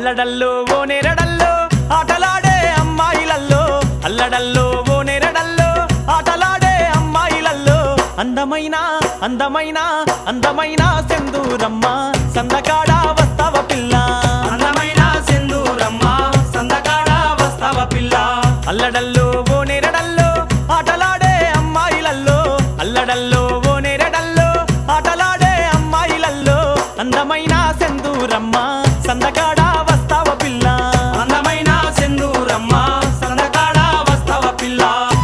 అల్లడల్లో ఓ నెరడల్లో ఆటలాడే అమ్మాయిలల్లో అల్లడల్లో ఓ నెరడల్లో ఆటలాడే అమ్మాయిలల్లో అందమైన అందమైన అందమైన సెందూరమ్మ సందకాడ వస్తావ పిల్ల అందమైన సింధూరమ్మ సందకాడ వస్తావ పిల్ల అల్లడల్లో ఓ నెరడల్లో ఆటలాడే అమ్మాయిలల్లో అల్లడల్లో ఓ నెరడల్లో ఆటలాడే అమ్మాయిలల్లో అందమైన సెందూరమ్మ సందకాడ వస్తావ పిల్ల అందమైన సింధూరమ్మ సందకాడ వస్తావ పిల్ల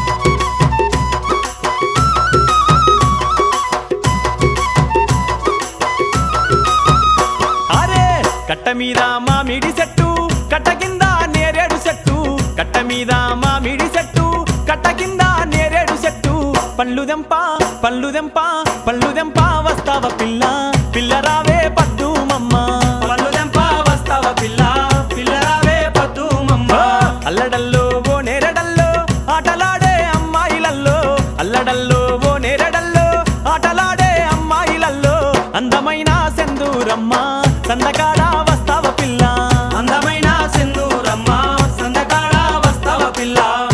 అరే కట్ట మీద మామిడి చెట్టు కట్ట కింద నేరేడు చెట్టు కట్ట మీద మామిడి చెట్టు కట్ట కింద నేరేడు చెట్టు పళ్ళు దెంప పళ్ళు దెంప పళ్ళు దెంప వస్తావ పిల్ల పిల్ల రావే పద్దు మమ్మ పళ్ళు దెంప వస్తావ పిల్ల పిల్లరావే పద్దు మమ్మ అల్లడల్లో ఓ నేరడల్లో ఆటలాడే అమ్మాయిలల్లో అల్లడల్లో ఓ నేరడల్లో ఆటలాడే అమ్మాయిలల్లో అందమైన సెందూరమ్మ సందకాడ వస్తావ పిల్ల అందమైన సింధూరమ్మ సందకాడ వస్తావ పిల్ల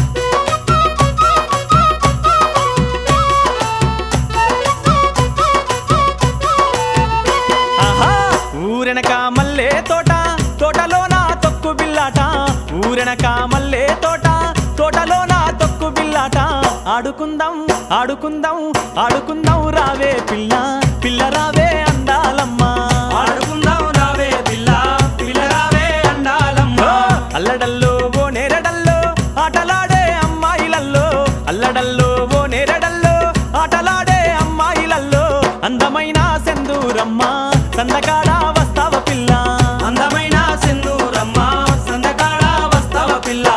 ఆహా ఊరెనక మల్లె తోట తోటలోన తొక్కు బిల్లాట ఊరెనక మల్లె తోట తోటలోన తొక్కు బిల్లాట ఆడుకుందాం ఆడుకుందాం ఆడుకుందాం రావే పిల్ల పిల్ల రావే అందాలమ్మ ఆడుకుందాం రావే పిల్ల పిల్లరావే అండాలమ్మ అల్లడల్లో ఓ నేరడల్లో ఆటలాడే అమ్మాయిలల్లో అల్లడల్లో ఓ నేరడల్లో ఆటలాడే అమ్మాయిలల్లో అందమైన సెందూరమ్మ సందకాడ వస్తావ పిల్ల అందమైన సింధూరమ్మ సందకాడ వస్తావ పిల్ల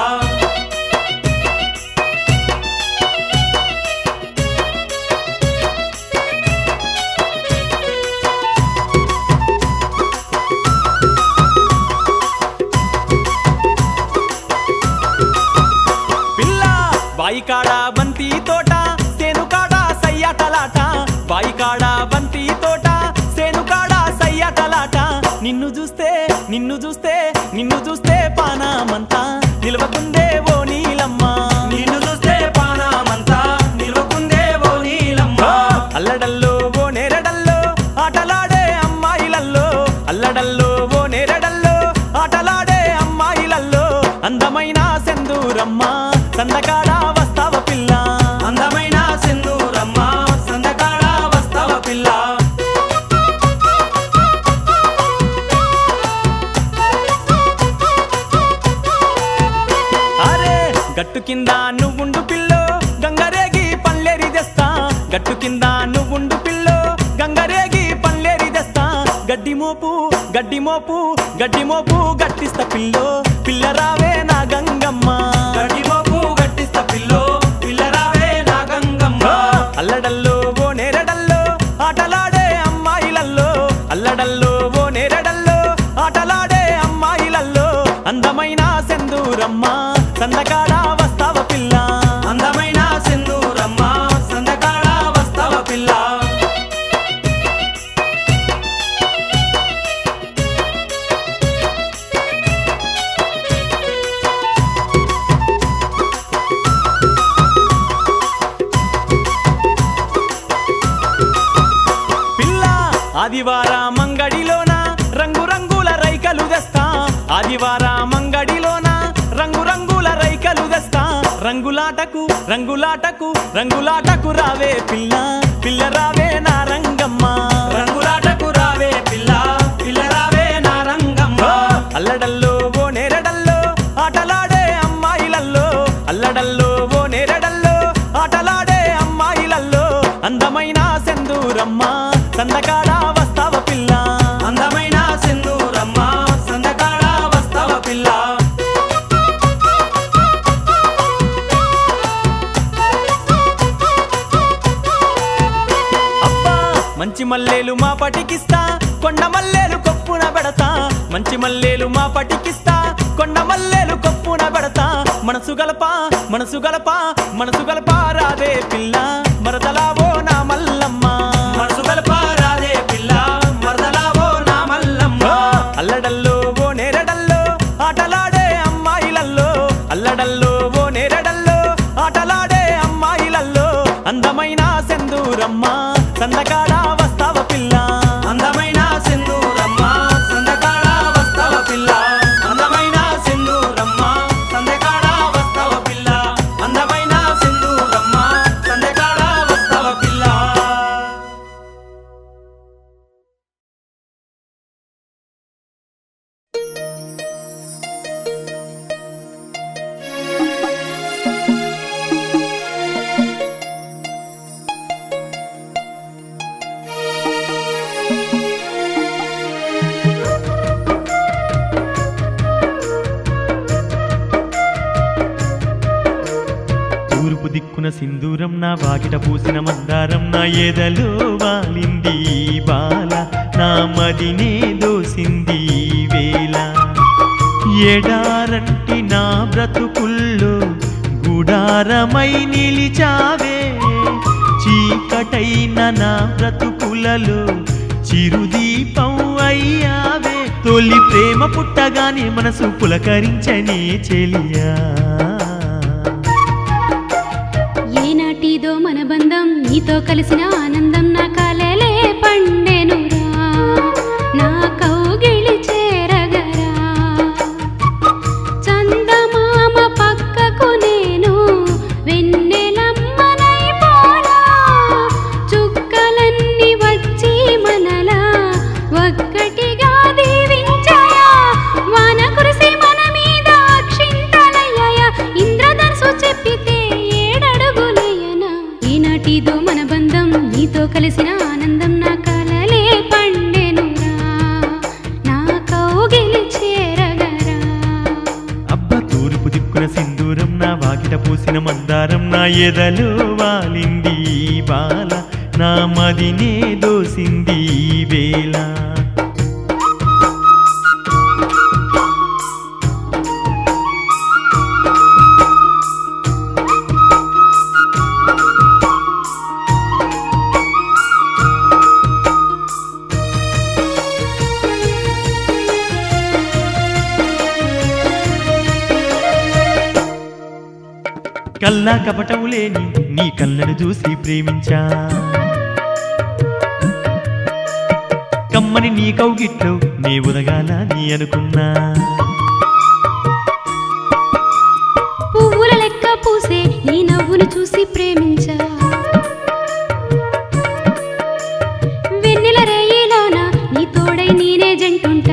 పిల్ల బాయికాడ బంతి తోట సేనుకాడ సయ్యాటలాట బాయికాడ బంతి తోట సేనుకాడ సయ్యాటలాట నిన్ను చూస్తే నిన్ను చూస్తే నిన్ను చూస్తే పానామంతా నిలవకుందే ఓ నీలమ్మ నిన్ను చూస్తే పానామంతా నిలువకుందే ఓ నీలమ్మ అల్లడల్లో ఓ నేరడల్లో ఆటలాడే అమ్మాయిలల్లో అల్లడల్లో ఓ నేరడల్లో ఆటలాడే అమ్మాయిలల్లో అందమైన సెందూరమ్మ సందకాడ వస్తావ పిల్ల అందమైన సింధూరమ్మ సందకాడ వస్తావ పిల్ల అరే గట్టు కింద నువ్వుండు పిల్లో గంగరేగి పల్లెరి తెస్తా గట్టు కింద నువ్వుండు పిల్లో గంగరేగి పల్లెరి తెస్తా గడ్డి మోపు గడ్డి మోపు గడ్డి మోపు గట్టిస్తా పిల్లో పిల్ల రావే నా గంగమ్మ గడిమోపు గట్టిస్త పిల్లో పిల్లరావే నా గంగమ్మ అల్లడల్లో ఓ నేరడల్లో ఆటలాడే అమ్మాయిలల్లో అల్లడల్లో ఓ నేరడల్లో ఆటలాడే అమ్మాయిలల్లో అందమైన సెందూరమ్మ సందకాడ వస్తావ పిల్ల అందమైన సింధూరమ్మ సందకాడ వస్తావ పిల్ల పిల్ల ఆదివార మంగడిలోన రంగు రంగుల రైకలు తెస్తా ఆదివార మంగడిలోన రంగు రంగుల రైకలు తెస్తా రంగులాటకు రంగులాటకు రంగులాటకు రావే పిల్ల పిల్ల రావే నా రంగమ్మ రంగులాటకు రావే పిల్ల పిల్లరావే నా రంగమ్మ అల్లడల్లో ఓ నేరడల్లో ఆటలాడే అమ్మాయిలల్లో అల్లడల్లో ఓ నేరడల్లో ఆటలాడే అమ్మాయిలల్లో అందమైన సెందూరమ్మ సందకాడ వస్తావ పిల్ల అందమైన సింధూరమ్మ సందకాడ వస్తావ పిల్ల అబ్బా మంచి మల్లేలు మా పటికిస్తా కొండ మల్లేలు కొప్పున పెడతా మంచి మల్లేలు మా పటికిస్తా కొండ మల్లేలు కొప్పున పెడతా మనసు గలప మనసు గలప మనసు గలప రాదే పిల్ల మరదలావో నా మల్లమ్మ మనసు గలప రాదే పిల్ల మరదలావో నా మల్లమ్మ అల్లడల్లో ఓ నేరడల్లో సింధూరమ్మ సందకాడ వస్తావ పిల్ల అందమైన సింధూరమ్మ సందకాడ వస్తవ పిల్ల అందమైన సింధూరమ్మ సందకాడ వస్తవ పిల్ల అందమైన సింధూరమ్మ సందకాడ వస్తవ పిల్ల తూర్పు దిక్కున సింధూరం నా వాకిట పూసిన మందారం నా ఎదలో వాలింది ఈ బాల నా మదినే దోసింది ఈ వేళ ఎడారంటి నా బ్రతుకుల్లో గుడారమై నిలిచావే చీకటైన నా బ్రతుకులలో చిరుదీపం అయ్యావే తొలి ప్రేమ పుట్టగానే మనసు పులకరించనే చెలియా ఏనాటిదో మన బంధం నీతో కలిసిన ఆనందం నా కలలే పండెనురా నా కౌగిలి చేరగరా చందమామ పక్కకు నేను వెన్నెలమ్మనై పోలా చుక్కలన్నీ వచ్చి మనలా ఒక్కటిగా దీవించాయా వాన కురిసి మన మీద అక్షింతలయ్యాయ ఇంద్రధనుసు చెప్పితే ఏడడుగులయ్యనా ఈనాటిదో మన బంధం నీతో కలిసిన ఆనందం నా కలలే పండెనురా నా కౌగిలి చేరగరా అబ్బ తూర్పు దిక్కున సింధూరం నా వాకిట పూసిన మందారం నా ఎదలో వాలింది ఈ బాల నా మదినే దోసింది ఈ వేళ కల్లా కపటము లేని నీ కళ్ళను చూసి ప్రేమించా కమ్మని నీ కౌగిట్లో నీ ఉదగాల నీ అనుకున్నా పువ్వుల లెక్క పూసే నీ నవ్వును చూసి ప్రేమించా వెన్నెల రేయిలోన నీ తోడై నేనే జంటుంటా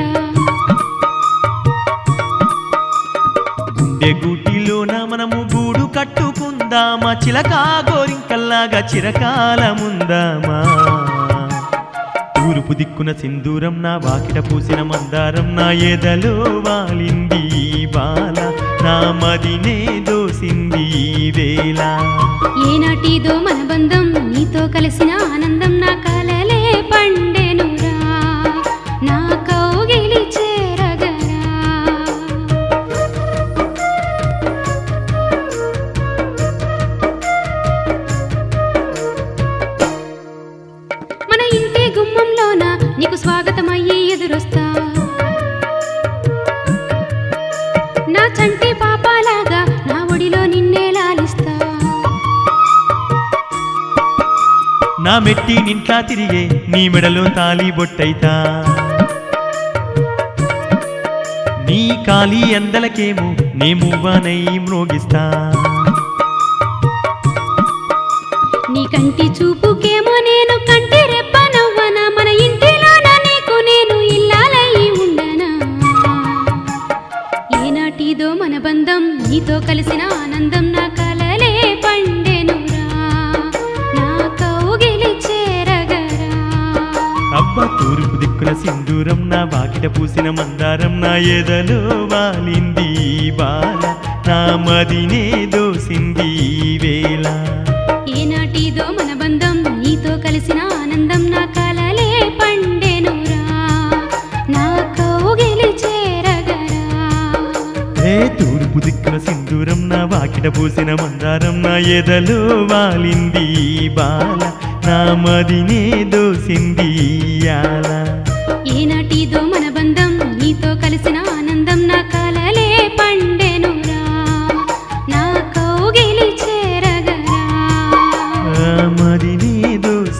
గుండె గూటిలోన మనము గూడు కట్టుకుందామా చిలకా గోరింకల్లాగా చిరకాలముందామా తూర్పు దిక్కున సింధూరం నా వాకిట పూసిన మందారం నా ఎదలో వాలింది ఈ బాల నా మదినే దోసింది ఈ వేళ ఏనాటిదో మన బంధం నీతో కలిసిన ఆనందం నా కలలే పండెనురా నా కౌగిలి చేరగరా మన ఇంటి గుమ్మంలోన నీకు స్వాగతమయ్యి ఎదురొస్తా నా చంటి పాపాలాగా నా ఒడిలో నిన్నే లాలిస్తా నా మెట్టి నింట్లా తిరిగే నీ మెడలో తాలి బొట్టైతా నీ కాలి అందలకేమో నే మువ్వానై మ్రోగిస్తా నీ కంటి చూపుకేమో నేను కంటి రెప్పనవ్వనా మన ఇంటిలోన నీకు నేను ఇల్లాలయ్యి ఉండనా ఏనాటిదో మన బంధం నీతో కలిసిన ఆనందం నా కలలే పండెనురా నా కౌగిలి చేరగరా అబ్బ తూర్పు దిక్కున సింధూరం నా వాకిట పూసిన మందారం నా ఎదలో వాలింది ఈ బాల నా మదినే దోసింది ఈ వేళ ఏనాటిదో మన బంధం నీతో కలిసిన ఆనందం నా కలలే పండెనురా నా కౌగిలి చేరగరా ఏ తూర్పు దిక్కున సింధూరం నా వాకిట పూసిన మందారం నా ఎదలో వాలింది ఈ బాల నా మదినే దోసింది ఇయాల ఏనాటిదో మన బంధం నీతో కలిసిన ఆనందం నా కలలే పండెనురా నా కౌగిలి చేరగరా ఆ మదినే దోసింది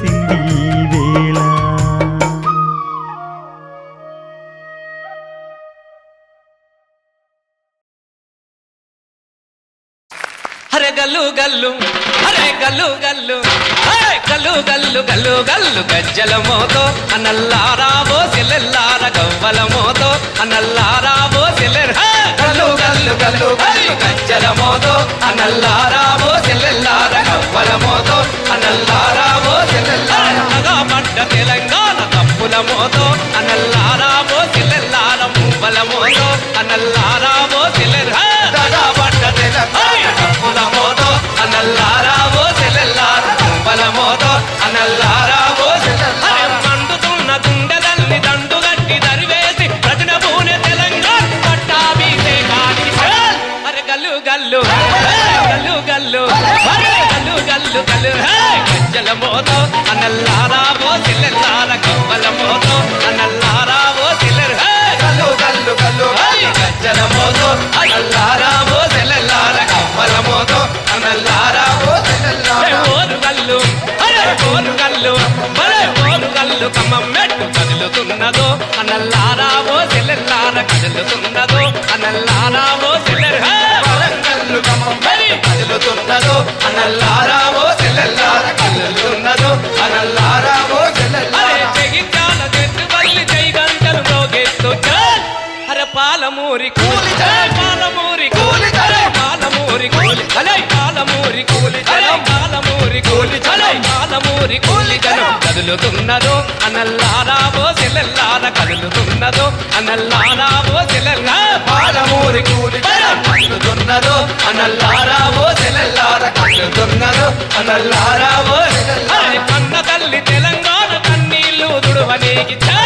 అరే గల్లు గల్లు అరే గల్లు గల్లు అరే గల్లు గల్లు గల్లు గల్లు గజ్జల మోతో అనల్లారావో సెల్లెల్లార గవ్వల మోతో అనల్లారావో సెల్లెర్ హే! గల్లు గల్లు గల్లు గల్లు గజ్జల మోతో అనల్లారావో సెల్లెల్లార గవ్వల మోతో అనల్లారావో సెల్లెల్లార నగా పడ్డ తెలంగాణ తప్పుల మోతో అనల్లారావో సెల్లెల్లార మువ్వల మోతో అనల్లారావో సెల్లెర్ హే! నగా పడ్డ తెలంగాణ తప్పుల మోతో అనల్లారావో సెల్లెల్లార మువ్వల మోతో అనల్లారావో సెల్లెల్లార మండుతున్న గుండెలల్ని దండుగట్టి దరివేసి ప్రజల పూనె తెలంగాణ పట్టాభిషేకానికి చేల్. అరే గల్లు గల్లు హే! గల్లు గల్లు అరే గల్లు గల్లు గల్లు హే! గజ్జల మోతో అనల్లారావో సెల్లెల్లార కవ్వల మోతో అనల్లారావో సెల్లెర్ హే! గల్లు గల్లు గల్లు హే! గజ్జల మోతో అనల్లారావో సెల్లెల్లార కవ్వల మోతో అనల్లారావో సెల్లెల్లార ఓరు గల్లు అరే ఓరు గల్లు అరే ఓరు గల్లు కమ్మం మెట్టు కదులుతున్నదో అనల్లారావో సెల్లెల్లార కదులుతున్నదో అనల్లారావో సెల్లెర్ హే! వరంగల్లు కమ్మం మెరి కదులుతున్నదో అనల్లారావో సెల్లెల్లార కదులుతున్నదో అనల్లారావో సెల్లెల్లార అరే జగిత్యాల చెట్టుబల్లి జై గంటలు మోగెత్తు చాల్. అరే పాలమూరి కూలి జై పాలమూరి కూలి జై పాలమూరి కూలి అలై పాలమూరి కూలి జై పాలమూరి కూలి జై పాలమూరి కూలి జనం కదులుతున్నదో అనల్లారావో సెల్లెల్లార కదులుతున్నదో అనల్లారావో సెల్లెల్లా పాలమూరి కూలి జనం కదులుతున్నదో అనల్లారావో సెల్లెల్లార కదులుతున్నదో అనల్లారావో అరే కన్న తల్లి తెలంగాణ కన్నీళ్లు దుడువనేకి ఛే!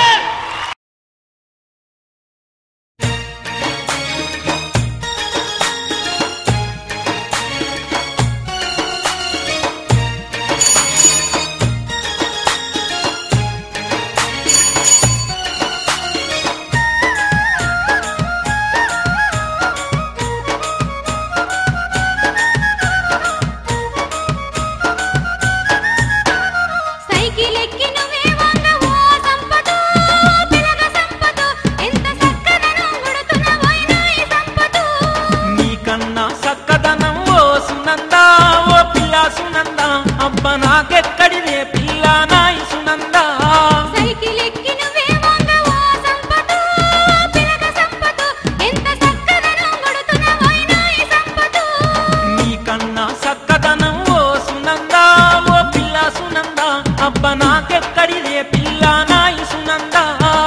సైకిల్ ఎక్కి నువ్వే వంగ ఓ సంపతో పిలగ సంపతో ఎంత చక్కదనం గుడుతున్నవోయినా ఈ సంపతో నీకన్నా సక్కదనం ఓ సునందా ఓ పిల్ల సునందా అబ్బ నాకెక్కడిదే పిల్ల నాయి సునందా సైకిల్ ఎక్కి నువ్వే వంగ ఓ సంపతో పిలగ సంపతో ఎంత చక్కదనం గుడుతున్నవోయినా ఈ సంపతో నీకన్నా సక్కదనం ఓ సునందా ఓ పిల్ల సునందా అబ్బ నాకెక్కడిదే పిల్ల నాయి సునందా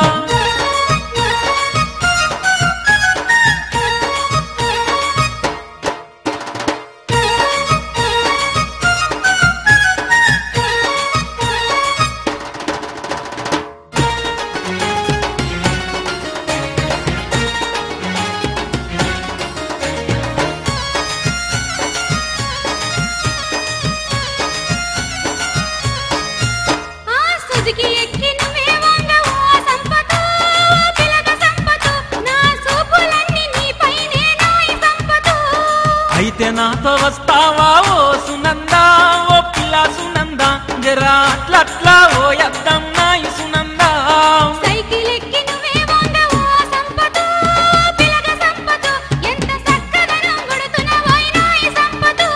ఆ సుజుకి ఎక్కి నువ్వే వంగ ఓ సంపతో పిలగ సంపతో నా సూపులన్నీ నీపైనే నాయి సంపతో అయితే నాతో వస్తావా ఓ సునందా ఓ పిల్ల సునందా జరా అట్లట్లా ఓ యద్దం నాయి సునందా సైకిల్ ఎక్కి నువ్వే వంగ ఓ సంపతో పిలగ సంపతో ఎంత చక్కదనం గుడుతున్నవోయినా ఈ సంపతో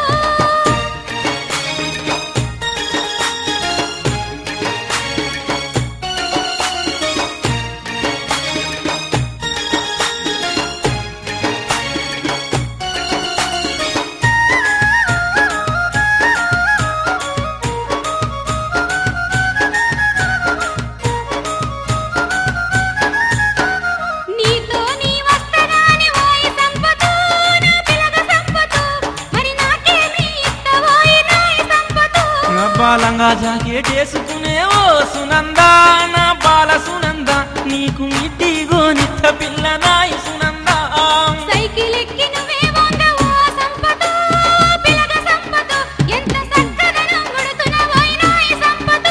నీతో నీ వస్తగాని ఓయి సంపతో నా పిలగ సంపతో మరి నాకేమి ఇత్తవోయి నాయి సంపతో నా బాలంగా జాకెట్ వేసుకునే ఓ సునందా నా బాల సునందా నీకు ఇడ్డిగో నిత్త పిల్ల నాయి సునందా సైకిల్ ఎక్కి నువ్వే వంగ ఓ సంపతో పిలగ సంపతో ఎంత చక్కదనం గుడుతున్నవోయి నాయి సంపతో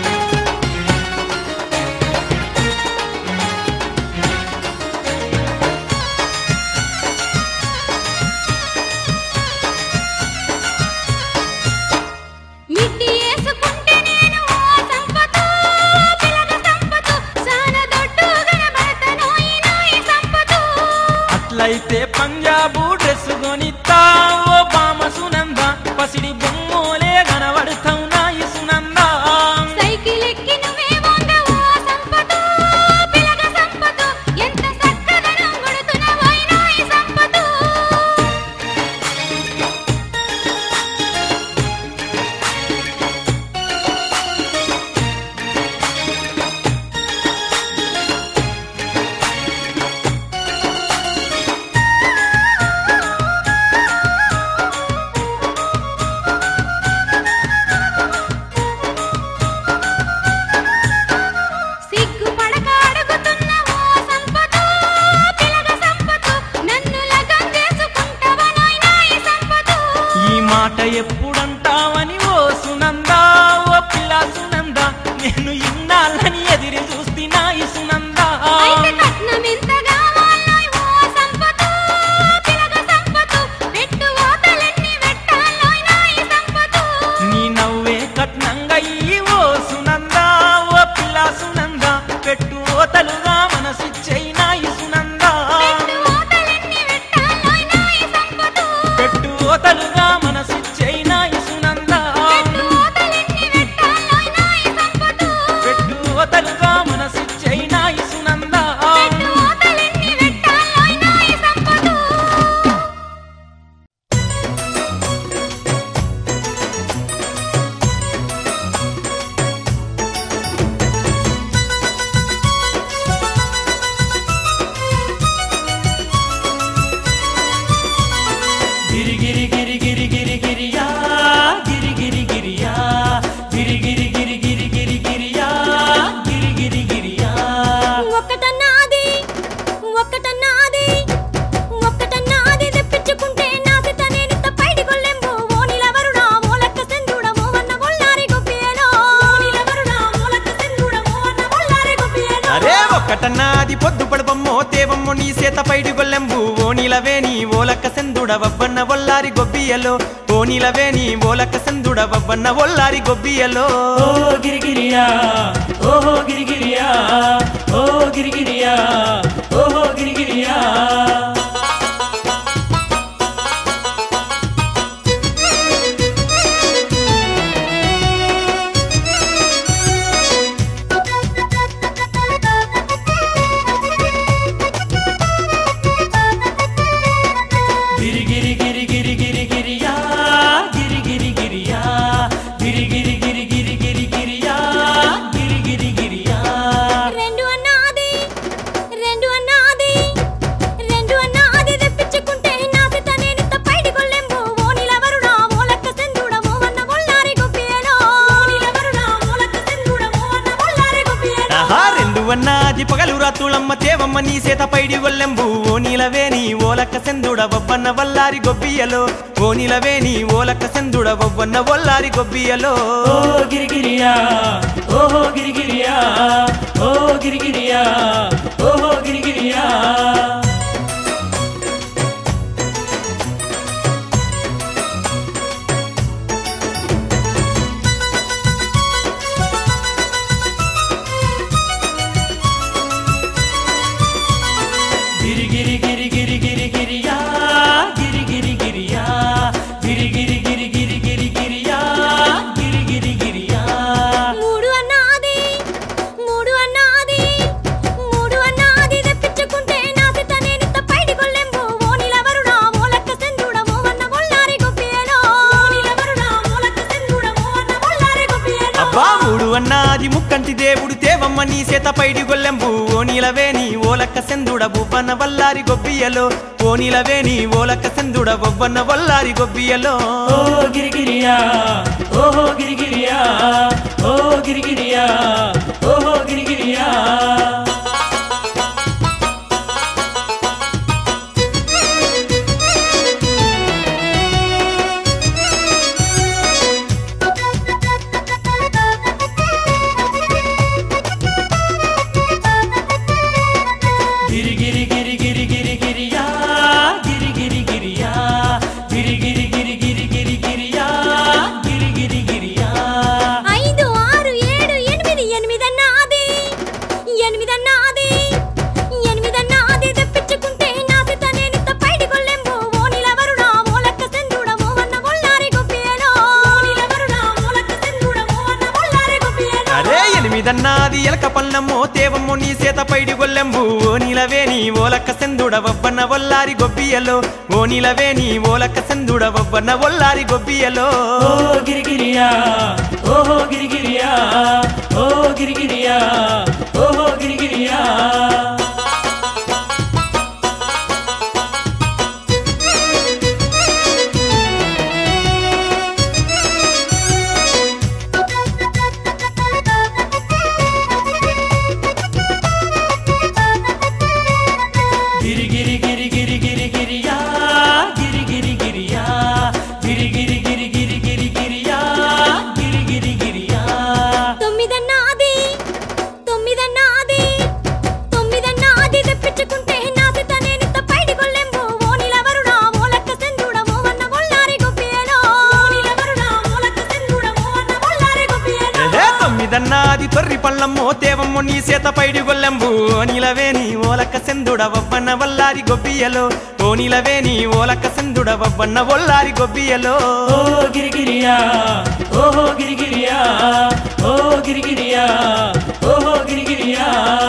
ఓ మళ్ళైతే పంజాబు డ్రెస్ కొనిత్తా ఓ బామ సునంద పసిడి బొమ్మోలే కనబడతావు నాయి సునందా సైకిల్ ఎక్కి నువ్వే వంగవో సంపతో పిలగ సంపతో ఎంత చక్కదనం కొడుతున్నవోయినా ఈ సంపతో సిగ్గు పడక అడుగుతున్నవో సంపతో పిలగ సంపతో నన్ను లగం చేసుకుంటావా నాయనా ఈ సంపతో ఈ మాట ఎప్పుడంటావని ఓ సునందా ఓ పిల్ల సునందా నేను ఇన్నాళ్ళని ఎదిరి చూస్తున్నా ఈ సునందా అయితే కట్నం ఎంత కావాలోయ్ ఓ సంపతో పిలగ సంపతో పెట్టు ఓతలెన్ని పెట్టాలోయ్ నా ఈ సంపతో నీ నవ్వే కట్నంగా ఈ ఓ సునందా ఓ పిల్ల సునందా పెట్టు ఓతలుగా మనసిచ్చైనా ఈ సునందా పెట్టు ఓతలెన్ని పెట్టాలోయ్ నా ఈ సంపతో పెట్టు ఓతలుగా మనసిచ్చైనా ఈ సునందా పెట్టు ఓతలెన్ని పెట్టాలోయ్ నా ఈ సంపతో పెట్టు ఓతలుగా మనసిచ్చైనా ఈ సునందా పెట్టు ఓతలెన్ని పెట్టాలోయ్ నా ఈ సంపతో గిరి గిరి గిరి గిరి గిరి గిరియా గిరి గిరి గిరియా గిరి గిరి గిరి గిరి గిరి గిరియా గిరి గిరి గిరియా ఒక్కటన్నాది ఒక్కటన్నాది ఒక్కటన్నాది తెప్పించుకుంటే నాసిత నేనిత పైడి గొల్లెంబు ఓనిలవరుడా మూలక్క సెందుడము అన్న బొల్లారి గొప్పియలో ఓనిలవరుడా మూలక్క సెందుడము అన్న బొల్లారి గొప్పియలో అరే ఒక్కటన్నాది పొద్దు పడబమ్మో తేవమ్మో నీ సేత పైడి గొల్లెంబు ఓనిలవే నీ ఓలక్క సెందుడ వబ్బన్న ఒల్లారి గొబ్బియలో ఓనిలవే నీ ఓలక్క సెందుడ వబ్బన్న ఒల్లారి గొబ్బియలో ఓ గిరి గిరియా ఓహో గిరి గిరియా ఓ గిరి గిరియా ఓహో గిరి గిరియా గిరి గిరి గిరి గిరి గిరి గిరియా గిరి గిరి గిరియా గిరి గిరి గిరి గిరి గిరి గిరియా గిరి గిరి గిరియా రెండు అన్నాది రెండు అన్నాది రెండు అన్నాది తెప్పించుకుంటే నాసిత నేనిత పైడి గొల్లెంబు ఓనిలవరుడా మూలక్క సెందుడము అన్న బొల్లారి గొప్పియలో ఓనిలవరుడా మూలక్క సెందుడము అన్న బొల్లారి గొప్పియలో ఆహా రెండు అన్నాది పగలు రాతులమ్మ తేవమ్మ నీ సేత పైడి గొల్లెంబు ఓనిలవే నీ ఓలక్క సెందుడ వబ్బన్న వల్లారి గొబ్బియలో ఓనిలవే నీ ఓలక్క సెందుడ వబ్బన్న వల్లారి గొబ్బియలో ఓ గిరి గిరియా ఓహో గిరి గిరియా ఓ గిరి గిరియా ఓహో గిరి గిరియా గిరి గిరి గిరి గిరి గిరి గిరియా గిరి గిరి గిరియా గిరి గిరి గిరి గిరి గిరి గిరియా గిరి గిరి గిరియా మూడు అన్నాది మూడు అన్నాది మూడు అన్నాది తెప్పించుకుంటే నాసిత నేనిత పైడి గొల్లెంబు ఓనిలవరుడా మూలక్క సెందుడము అన్న బొల్లారి గొప్పియలో ఓనిలవరుడా మూలక్క సెందుడము అన్న బొల్లారి గొప్పియలో అబ్బా మూడు అన్నాది ముక్కంటి దేవుడు తేవమ్మ నీ సేత పైడి గొల్లెంబు ఓనిలవే నీ ఓలక్క సెందుడ బువ్వన్న వల్లారి గొబ్బియలో ఓనిలవే నీ ఓలక్క సెందుడ బొవ్వన్న వల్లారి గొబ్బియలో ఓ గిరి గిరియా ఓహో గిరి గిరియా ఓ గిరి గిరియా ఓహో గిరి గిరియా గిరి గిరి గిరి గిరి గిరి గిరియా గిరి గిరి గిరియా గిరి గిరి గిరి గిరి గిరి గిరియా గిరి గిరి గిరియా ఐదు ఆరు ఏడు ఎనిమిది ఎనిమిదన్నాది ఎనిమిదన్నాది తొమ్మిదన్నాది ఎలక పల్లెమ్మో తేవమ్మో నీ సేత పైడి గొల్లెంబు ఓ నీలవేని ఓలక్క సెందుడ వవ్వన్న వల్లారి గొబ్బియలో ఓ నీలవేని ఓలక్క సెందుడ వవ్వన్న వల్లారి గొబ్బియలో ఓ గిరిగిరియా ఓహో గిరిగిరియా ఓ గిరిగిరియా ఓహో గిరిగిరియా గిరి గిరి గిరి గిరి గిరి గిరియా గిరి గిరి గిరియా గిరి గిరి గిరి గిరి గిరి గిరియా గిరి గిరి గిరియా తొమ్మిదన్నాది తొమ్మిదన్నాది తొమ్మిదన్నాది తెప్పించుకుంటే నాసిత నేనిత పైడి గొల్లెంబు ఓ నిలవరుడా ఓ లెక్క సెందుడా ఓ వన్న బొల్లారి గొప్పియలో ఓ నిలవరుడా ఓ లెక్క సెందుడా ఓ వన్న బొల్లారి గొప్పియలో ఏ తొమ్మిదన్నాది తొర్రి పళ్ళమ్మో తేవమ్మో నీ సేత పైడి గొల్లెంబు ఓ నీలవేని ఓలక్క సెందుడ వవ్వన్న వల్లారి గొబ్బియలో ఓ నీలవేని ఓలక్క సెందుడ వవ్వన్న వల్లారి గొబ్బియలో ఓ గిరిగిరియా ఓహో గిరిగిరియా ఓ గిరిగిరియా ఓహో గిరిగిరియా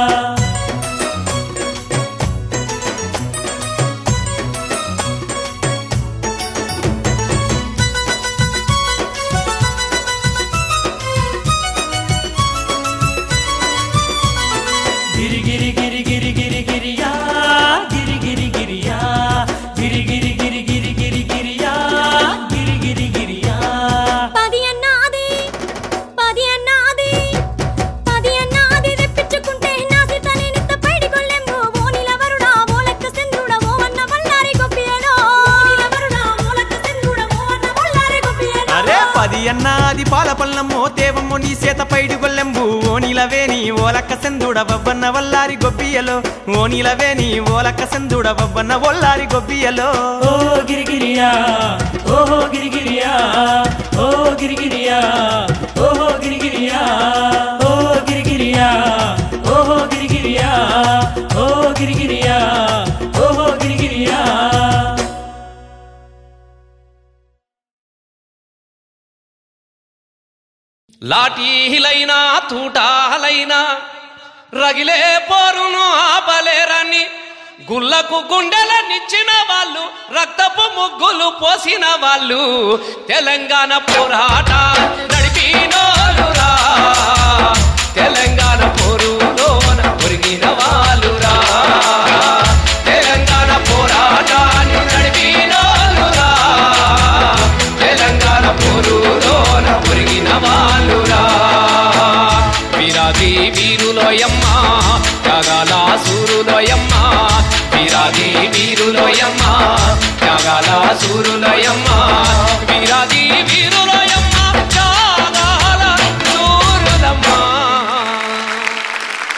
గిరి గిరి గిరి గిరి గిరి గిరియా గిరి గిరి గిరియా గిరి గిరి గిరి గిరి గిరి గిరియా గిరి గిరి గిరియా పది అన్నాది పది అన్నాది పది అన్నాది తెప్పించుకుంటే నాసిత నేనిత పైడి గొల్లెంబు ఓ నిలవరుడా ఓ లెక్క సెందుడా ఓ వన్న బొల్లారి గొప్పియలో ఓ నిలవరుడా ఓ లెక్క సెందుడా ఓ వన్న బొల్లారి గొప్పియలో అరే పది అన్నాది పాల పళ్ళమ్మో తేవమ్మో నీ సేత పైడి గొల్లెంబు ఓ నీలవేని ఓలక్క సెందుడ వవ్వన్న వల్లారి గొబ్బియలో ఓ నీలవేని ఓలక్క సెందుడ వవ్వన్న వల్లారి గొబ్బియలో ఓ గిరిగిరియా ఓహో గిరిగిరియా ఓ గిరిగిరియా ఓహో గిరిగిరియా ఓ గిరిగిరియా ఓహో గిరిగిరియా ఓ గిరిగిరియా ఓహో గిరిగిరియా లాఠీలైనా తూటాలైనా రగిలే పోరును ఆపలేరని గుల్లకు గుండెలనిచ్చిన వాళ్ళు రక్తపు ముగ్గులు పోసిన వాళ్ళు తెలంగాణ పోరాట నడిపినోలురా తెలంగాణ పోరులోన ఒరిగిన వాళ్ళురా తెలంగాణ పోరాటాన్ని నడిపినోలురా తెలంగాణ పోరులోన ఒరిగిన వాళ్ళురా వీరాది వీరులోయమ్మ త్యాగాల సూరులోయమ్మ వీరాది వీరులోయమ్మ త్యాగాల సూరులోయమ్మ